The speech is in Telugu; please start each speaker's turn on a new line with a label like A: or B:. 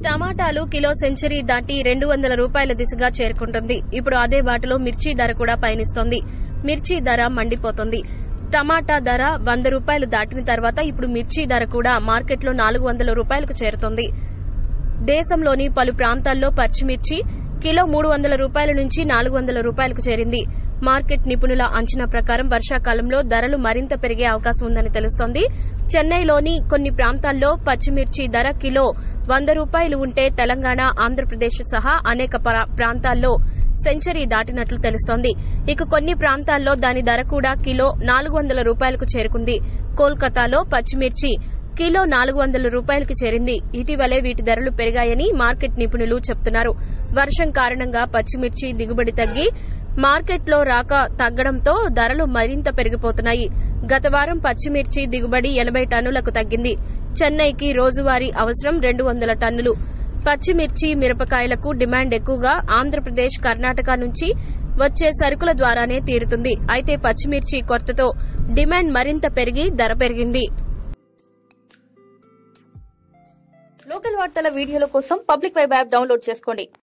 A: టమాటాలు కిలో సెంచరీ దాటి రెండు వందల రూపాయల దిశగా చేరుకుంటుంది ఇప్పుడు అదే బాటలో మిర్చి ధర కూడా పయనిస్తోంది మిర్చి ధర మండిపోతుంది టమాటా ధర వంద రూపాయలు దాటిన తర్వాత ఇప్పుడు మిర్చి ధర కూడా మార్కెట్లో నాలుగు వందల రూపాయలకు చేరుతోంది దేశంలోని పలు ప్రాంతాల్లో పచ్చిమిర్చి కిలో మూడు వందల రూపాయల నుంచి నాలుగు వందల రూపాయలకు చేరింది మార్కెట్ నిపుణుల అంచనా ప్రకారం వర్షాకాలంలో ధరలు మరింత పెరిగే అవకాశం ఉందని తెలుస్తోంది చెన్నైలోని కొన్ని ప్రాంతాల్లో పచ్చిమిర్చి ధర కిలో వంద రూపాయలు ఉంటే తెలంగాణ ఆంధ్రప్రదేశ్ సహా అనేక ప్రా- ప్రాంతాల్లో సెంచరీ దాటినట్లు తెలుస్తోంది ఇక కొన్ని ప్రాంతాల్లో దాని ధర కూడా కిలో నాలుగు వందల రూపాయలకు చేరుకుంది కోల్కతాలో పచ్చిమిర్చి కిలో నాలుగు వందల రూపాయలకు చేరింది ఇటీవలే వీటి ధరలు పెరిగాయని మార్కెట్ నిపుణులు చెబుతున్నారు వర్షం కారణంగా పచ్చిమిర్చి దిగుబడి తగ్గి మార్కెట్లో రాక తగ్గడంతో ధరలు మరింత పెరిగిపోతున్నాయి గత వారం పచ్చిమిర్చి దిగుబడి ఎనభై టన్నులకు తగ్గింది చెన్నైకి రోజువారీ అవసరం రెండు వందల టన్నులు పచ్చిమిర్చి మిరపకాయలకు డిమాండ్ ఎక్కువగా ఆంధ్రప్రదేశ్ కర్ణాటక నుంచి వచ్చే సరుకుల ద్వారానే తీరుతుంది అయితే పచ్చిమిర్చి కొరతతో డిమాండ్ మరింత పెరిగి ధర పెరిగింది
B: లోకల్ వార్తల వీడియోల కోసం పబ్లిక్ వెబ్ యాప్ డౌన్లోడ్ చేసుకోండి